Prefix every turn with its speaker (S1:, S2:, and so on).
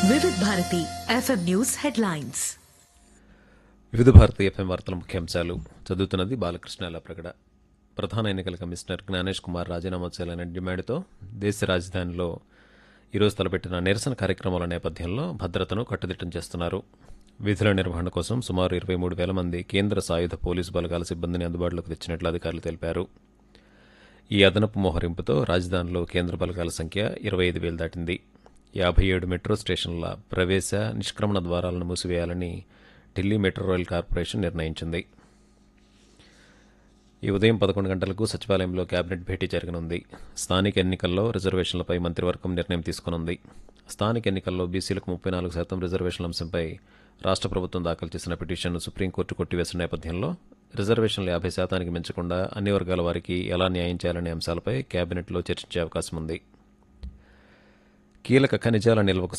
S1: Vividh Bharati FM news headlines
S2: Vividh Bharati FM వార్తల ముఖ్యాంశాలు చదువుతున్నది బాలకృష్ణ ప్రగడ ప్రధాన ఎన్నికల కమిషనర్ జ్ఞానేష్ కుమార్ రాజీనామా చేయాలనే డిమాండ్తో దేశ రాజధానిలో ఈరోజు తలపెట్టిన నిరసన కార్యక్రమాల నేపథ్యంలో భద్రతను కట్టుదిట్టం చేస్తున్నారు విధుల నిర్వహణ కోసం సుమారు ఇరవై మూడు వేల మంది కేంద్ర సాయుధ పోలీసు బలగాల సిబ్బందిని అందుబాటులోకి తెచ్చినట్లు అధికారులు తెలిపారు ఈ అదనపు మోహరింపుతో రాజధానిలో కేంద్ర బలగాల సంఖ్య ఇరవై ఐదు వేలు దాటింది యాభై ఏడు మెట్రో స్టేషన్ల ప్రవేశ నిష్క్రమణ ద్వారాలను మూసివేయాలని ఢిల్లీ మెట్రో రైల్ కార్పొరేషన్ నిర్ణయించింది ఈ ఉదయం పదకొండు గంటలకు సచివాలయంలో కేబినెట్ భేటీ జరగనుంది స్థానిక ఎన్నికల్లో రిజర్వేషన్లపై మంత్రివర్గం నిర్ణయం తీసుకునుంది స్థానిక ఎన్నికల్లో బీసీలకు ముప్పై నాలుగు శాతం రిజర్వేషన్ల అంశంపై రాష్ట్ర ప్రభుత్వం దాఖలు చేసిన పిటిషన్ను సుప్రీంకోర్టు కొట్టివేసిన నేపథ్యంలో రిజర్వేషన్లు యాభై శాతానికి మించకుండా అన్ని వర్గాల వారికి ఎలా న్యాయం చేయాలనే అంశాలపై కేబినెట్లో చర్చించే అవకాశం ఉంది కీలక ఖనిజాల నిల్వకు